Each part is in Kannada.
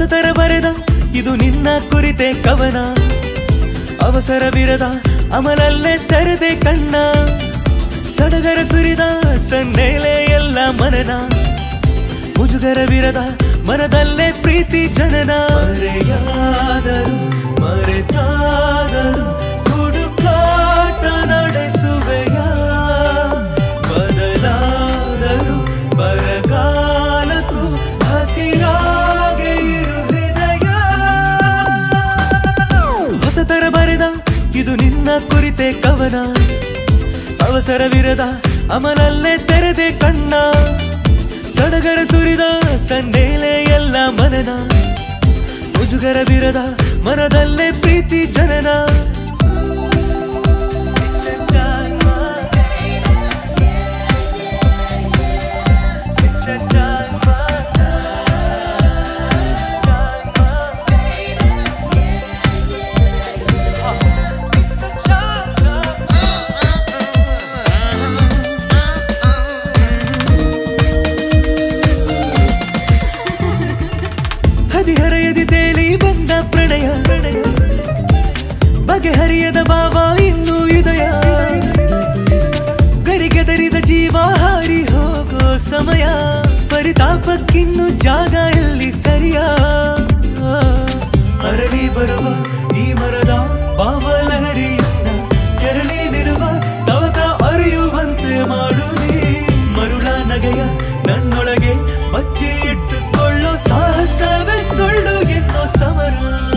ಹೊಸತರ ಬರೆದ ಇದು ನಿನ್ನ ಕುರಿತೆ ಕವನ ಅವಸರವಿರದ ಅಮಲಲ್ಲೇ ತೆರೆದೆ ಕಣ್ಣ ಸಡಗರ ಸುರಿದ ಸನ್ನೇಲೆ ಎಲ್ಲ ಮನನ ಮುಜುಗರವಿರದ ಮನದಲ್ಲೇ ಪ್ರೀತಿ ಜನನ ಮರೆಯಾದರು ಮರೆತಾದರು ಹುಡುಕಾಟ ನಡೆಸುವೆಯ ಬದಲಾದರು ಬರಗಾಲಕ್ಕೂ ಹಸಿರಾಗೆ ಇರು ಹೃದಯ ಹೊಸತರ ಬರೆದ ಇದು ನಿನ್ನ ಕುರಿತೆ ಕವನ ಅವಸರವಿರದ ಅಮಲಲ್ಲೇ ತೆರೆದೆ ಕಣ್ಣ ಸಡಗರ ಸುರಿದ ಸನ್ನೇಲೆ ಎಲ್ಲ ಮನನ ಮುಜುಗರವಿರದ ಮನದಲ್ಲೇ ಪ್ರೀತಿ ಜನನ ಹದಿಹರೆಯದಿ ತೇಲಿ ಬಂದ ಪ್ರಣಯ ಪ್ರಣಯ ಬಗೆಹರಿಯದ ಭಾವ ಇನ್ನೂ ಇದಯ ಗರಿಗೆದರಿದ ಜೀವ ಹಾರಿ ಹೋಗೋ ಸಮಯ ಪರಿತಾಪಕ್ಕಿನ್ನು ಜಾಗ ಎಲ್ಲಿ ಸರಿಯ ಅರಳಿ ಬರುವ ಈ ಮರದ ಬಾವಲಹರಿಯನ್ನ ಕೆರಳಿ ನಿರುವ ತವಕ ಅರಿಯುವಂತೆ ಮಾಡು ನೀ ಮರುಳ ನಗೆಯ ನನ್ನೊಳಗೆ ಬಚ್ಚಿ ಇಟ್ಟುಕೊಳ್ಳೋ ಸಾಹಸವೇ ಸುಳ್ಳು ಎನ್ನೋ ಸಮರ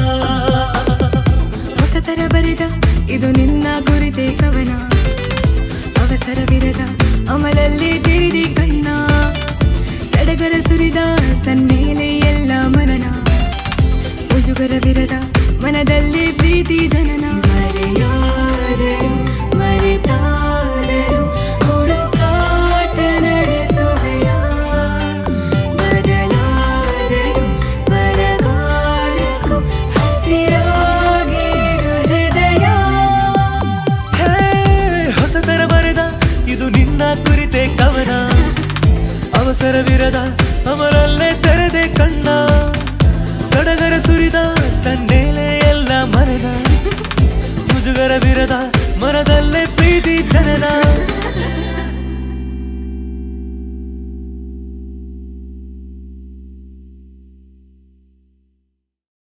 ಹೊಸತರ ಬರೆದ ಇದು ನಿನ್ನ ಕುರಿತೆ ಕವನ ಅವಸರವಿರದ ಅಮಲಲ್ಲಿ ತೆರೆದೆ ಕಣ್ಣ ಸಡಗರ ಸುರಿದ ಸನ್ನೇಲೆ ಎಲ್ಲ ಮನನ ಮುಜುಗರವಿರದ ಮನದಲ್ಲಿ ಪ್ರೀತಿ ಜನನ ಮರೆಯಾದರು ಮರೆತಾದರು ಹುಡುಕಾಟ ನಡೆಸುವೆಯ ಬದಲಾದರು ಬರಗಾಲಕ್ಕೂ ಹಸಿರಾಗಿರು ಹೃದಯ ಹೇ, ಹೊಸತರ ಬರೆದ ಇದು ನಿನ್ನ ಕುರಿತೆ ಕವನ ಅವಸರವಿರದ ಅಮರಲ್ಲೇ ತೆರೆದೆ ಕಣ್ಣ ಸಡಗರ ಸುರಿದ ಸನ್ನೇಲೆ ಎಲ್ಲ ಮರದ ಮುಜುಗರವಿರದ ಮನದಲ್ಲೇ ಪ್ರೀತಿ ಜನನ